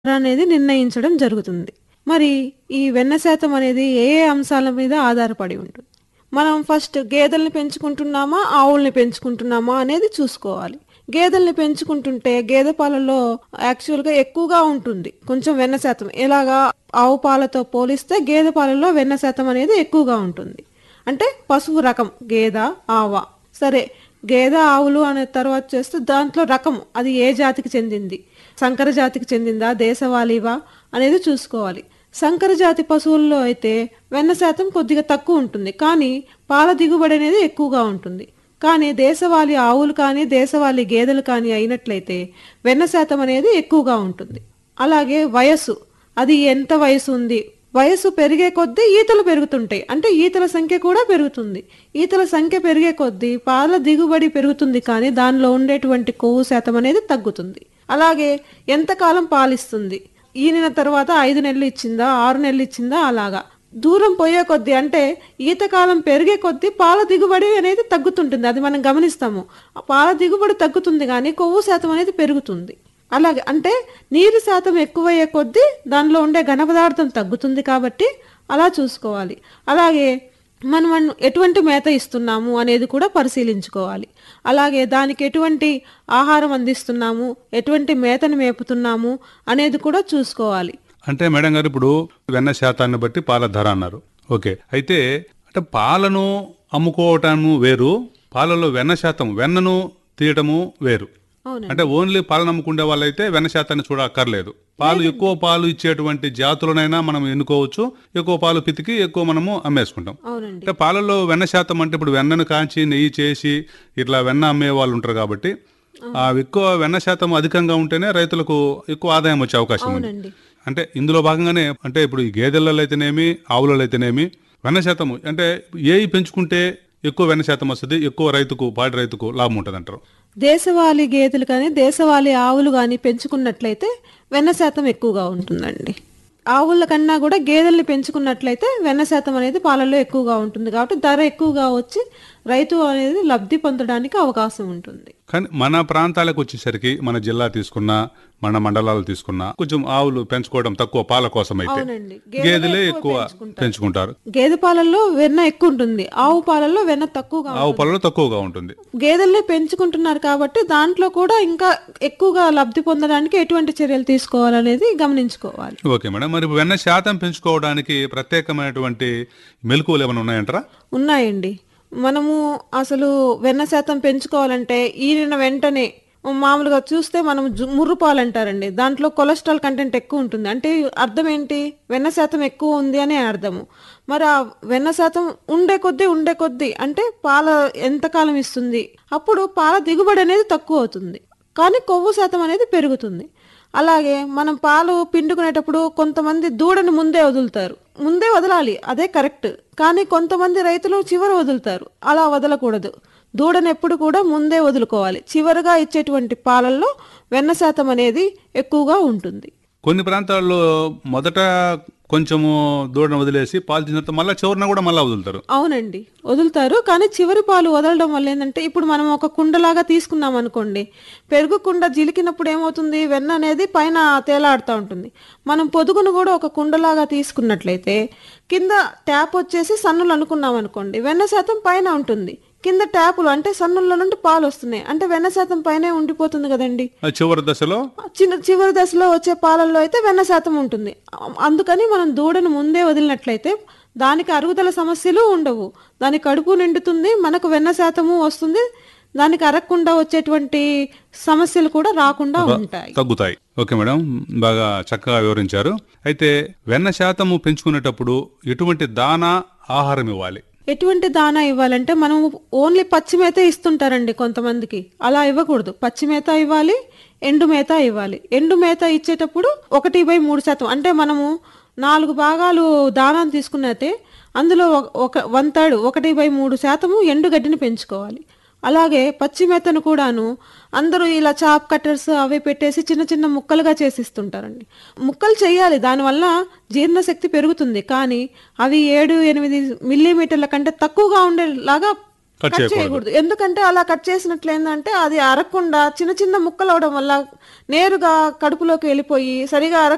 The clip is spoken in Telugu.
అనేది నిర్ణయించడం జరుగుతుంది మరి ఈ వెన్న శాతం అనేది ఏ ఏ అంశాల మీద ఆధారపడి ఉంటుంది మనం ఫస్ట్ గేదెల్ని పెంచుకుంటున్నామా ఆవుల్ని పెంచుకుంటున్నామా అనేది చూసుకోవాలి గేదెల్ని పెంచుకుంటుంటే గేదె పాలలో యాక్చువల్గా ఎక్కువగా ఉంటుంది కొంచెం వెన్న శాతం ఎలాగా ఆవు పాలతో పోలిస్తే గేదె పాలలో వెన్న శాతం అనేది ఎక్కువగా ఉంటుంది అంటే పశువు రకం గేద ఆవ సరే గేదె ఆవులు అనే తర్వాత చేస్తే దాంట్లో రకం అది ఏ జాతికి చెందింది సంకర జాతికి చెందిందా దేశవాళీవా అనేది చూసుకోవాలి సంకర జాతి పశువుల్లో అయితే వెన్న శాతం కొద్దిగా తక్కువ ఉంటుంది కానీ పాల దిగుబడి అనేది ఎక్కువగా ఉంటుంది కానీ దేశవాళీ ఆవులు కానీ దేశవాళీ గేదెలు కానీ అయినట్లయితే వెన్న శాతం అనేది ఎక్కువగా ఉంటుంది అలాగే వయస్సు అది ఎంత వయసు ఉంది వయసు పెరిగే కొద్దీ ఈతలు పెరుగుతుంటాయి అంటే ఈతల సంఖ్య కూడా పెరుగుతుంది ఈతల సంఖ్య పెరిగే కొద్దీ పాల దిగుబడి పెరుగుతుంది కానీ దానిలో ఉండేటువంటి కొవ్వు శాతం అనేది తగ్గుతుంది అలాగే ఎంతకాలం పాలిస్తుంది ఈనిన తర్వాత ఐదు నెలలు ఇచ్చిందా ఆరు నెలలు ఇచ్చిందా అలాగా దూరం పోయే కొద్దీ అంటే ఈతకాలం పెరిగే కొద్దీ పాల దిగుబడి అనేది తగ్గుతుంటుంది అది మనం గమనిస్తాము ఆ పాల దిగుబడి తగ్గుతుంది కానీ కొవ్వు శాతం అనేది పెరుగుతుంది అలాగే అంటే నీరు శాతం ఎక్కువయ్యే కొద్దీ దానిలో ఉండే ఘన పదార్థం తగ్గుతుంది కాబట్టి అలా చూసుకోవాలి అలాగే మనం ఎటువంటి మేత ఇస్తున్నాము అనేది కూడా పరిశీలించుకోవాలి అలాగే దానికి ఎటువంటి ఆహారం అందిస్తున్నాము ఎటువంటి మేతను మేపుతున్నాము అనేది కూడా చూసుకోవాలి అంటే మేడం గారు ఇప్పుడు వెన్న శాతాన్ని బట్టి పాల ధర అన్నారు ఓకే అయితే అంటే పాలను అమ్ముకోవటము వేరు పాలలో వెన్న శాతం వెన్నను తీయటము వేరు అవునండి అంటే ఓన్లీ పాలను అమ్ముకునే వాళ్ళైతే వెన్న శాతాన్ని చూడక్కర్లేదు పాలు ఎక్కువ పాలు ఇచ్చేటువంటి జాతులనైనా మనం ఎన్నుకోవచ్చు ఎక్కువ పాలు పితికి ఎక్కువ మనము అమ్మేసుకుంటాం అవునండి అంటే పాలల్లో వెన్న శాతం అంటే ఇప్పుడు వెన్నను కాంచి నెయ్యి చేసి ఇట్లా వెన్న అమ్మే వాళ్ళు ఉంటారు కాబట్టి ఆ ఎక్కువ వెన్న శాతం అధికంగా ఉంటేనే రైతులకు ఎక్కువ ఆదాయం వచ్చే అవకాశం ఉంది అవునండి అంటే ఇందులో భాగంగానే అంటే ఇప్పుడు ఈ గేదెలలో అయితేనేమి ఆవులలో అయితేనేమి వెన్న శాతము అంటే ఏవి పెంచుకుంటే ఎక్కువ వెన్న శాతం వస్తుంది ఎక్కువ రైతుకు పాడి రైతుకు లాభం ఉంటుంది అంటారు దేశవాళీ గేదెలు కానీ దేశవాళీ ఆవులు కానీ పెంచుకున్నట్లయితే వెన్న శాతం ఎక్కువగా ఉంటుందండి ఆవుల కన్నా కూడా గేదెల్ని పెంచుకున్నట్లయితే వెన్న శాతం అనేది పాలల్లో ఎక్కువగా ఉంటుంది కాబట్టి ధర ఎక్కువగా వచ్చి రైతు అనేది లబ్ధి పొందడానికి అవకాశం ఉంటుంది కానీ మన ప్రాంతాలకు వచ్చేసరికి మన జిల్లా తీసుకున్నా మన మండలాలు తీసుకున్నా కొంచెం ఆవులు పెంచుకోవడం తక్కువ పాల కోసం అయితే అవునండి గేదెలే ఎక్కువ పెంచుకుంటారు గేదె పాలల్లో వెన్న ఎక్కువ ఉంటుంది ఆవు పాలల్లో వెన్న తక్కువగా ఆవు పాలలో తక్కువగా ఉంటుంది గేదెల్ని పెంచుకుంటున్నారు కాబట్టి దాంట్లో కూడా ఇంకా ఎక్కువగా లబ్ధి పొందడానికి ఎటువంటి చర్యలు తీసుకోవాలనేది గమనించుకోవాలి ఓకే మేడం మరి వెన్న శాతం పెంచుకోవడానికి ప్రత్యేకమైనటువంటి మెలకువలు ఏమైనా ఉన్నాయంటారా ఉన్నాయండి మనము అసలు వెన్న శాతం పెంచుకోవాలంటే ఈనిన వెంటనే మామూలుగా చూస్తే మనం జు- ముర్రు పాలు అంటారండి దాంట్లో కొలెస్ట్రాల్ కంటెంట్ ఎక్కువ ఉంటుంది అంటే అర్థం ఏంటి వెన్న శాతం ఎక్కువ ఉంది అని అర్థము మరి ఆ వెన్న శాతం ఉండే కొద్దీ ఉండే కొద్దీ అంటే పాల ఎంతకాలం ఇస్తుంది అప్పుడు పాల దిగుబడి అనేది తక్కువ అవుతుంది కానీ కొవ్వు శాతం అనేది పెరుగుతుంది అలాగే మనం పాలు పిండుకునేటప్పుడు కొంతమంది దూడని ముందే వదులుతారు ముందే వదలాలి అదే కరెక్ట్ కానీ కొంతమంది రైతులు చివర వదులుతారు అలా వదలకూడదు దూడని ఎప్పుడు కూడా ముందే వదులుకోవాలి చివరగా ఇచ్చేటువంటి పాలల్లో వెన్న శాతం అనేది ఎక్కువగా ఉంటుంది కొన్ని ప్రాంతాల్లో మొదట కొంచెము దూడను వదిలేసి పాలు తిన్న తర్వాత మళ్ళీ చివరిన కూడా మళ్ళీ వదులుతారు అవునండి వదులుతారు కానీ చివరి పాలు వదలడం వల్ల ఏంటంటే ఇప్పుడు మనం ఒక కుండలాగా తీసుకున్నాం అనుకోండి పెరుగు కుండ జిలికినప్పుడు ఏమవుతుంది వెన్న అనేది పైన తేలాడుతూ ఉంటుంది మనం పొదుగును కూడా ఒక కుండలాగా తీసుకున్నట్లయితే కింద ట్యాప్ వచ్చేసి సన్నులు అనుకున్నాం అనుకోండి వెన్న శాతం పైన ఉంటుంది కింద ట్యాపులు అంటే సన్నుల్లో నుండి పాలు వస్తున్నాయి అంటే వెన్న శాతం పైనే ఉండిపోతుంది కదండి ఆ చివరి దశలో చిన్న చివరి దశలో వచ్చే పాలల్లో అయితే వెన్న శాతం ఉంటుంది అందుకని మనం దూడను ముందే వదిలినట్లయితే దానికి అరుగుదల సమస్యలు ఉండవు దాని కడుపు నిండుతుంది మనకు వెన్న శాతము వస్తుంది దానికి అరగకుండా వచ్చేటువంటి సమస్యలు కూడా రాకుండా ఉంటాయి తగ్గుతాయి ఓకే మేడం బాగా చక్కగా వివరించారు అయితే వెన్న శాతము పెంచుకునేటప్పుడు ఎటువంటి దానా ఆహారం ఇవ్వాలి ఎటువంటి దానా ఇవ్వాలంటే మనం ఓన్లీ పచ్చి మేత ఇస్తుంటారండి కొంతమందికి అలా ఇవ్వకూడదు పచ్చి మేత ఇవ్వాలి ఎండు మేత ఇవ్వాలి ఎండు మేత ఇచ్చేటప్పుడు ఒకటి బై మూడు శాతం అంటే మనము నాలుగు భాగాలు దానాన్ని తీసుకున్నట్టే అందులో ఒక- ఒక వన్ థర్డ్ ఒకటి బై మూడు శాతము ఎండుగడ్డిని పెంచుకోవాలి అలాగే పచ్చి మేతను కూడాను అందరూ ఇలా చాప్ కట్టర్స్ అవి పెట్టేసి చిన్న చిన్న ముక్కలుగా చేసిస్తుంటారండి ముక్కలు చేయాలి దానివల్ల జీర్ణశక్తి పెరుగుతుంది కానీ అవి ఏడు ఎనిమిది మిల్లీమీటర్ల కంటే తక్కువగా ఉండేలాగా కట్ కట్ చేయకూడదు ఎందుకంటే అలా కట్ చేసినట్లు ఏంటంటే అది అరగకుండా చిన్న చిన్న ముక్కలు అవడం వల్ల నేరుగా కడుపులోకి వెళ్ళిపోయి సరిగా అరగ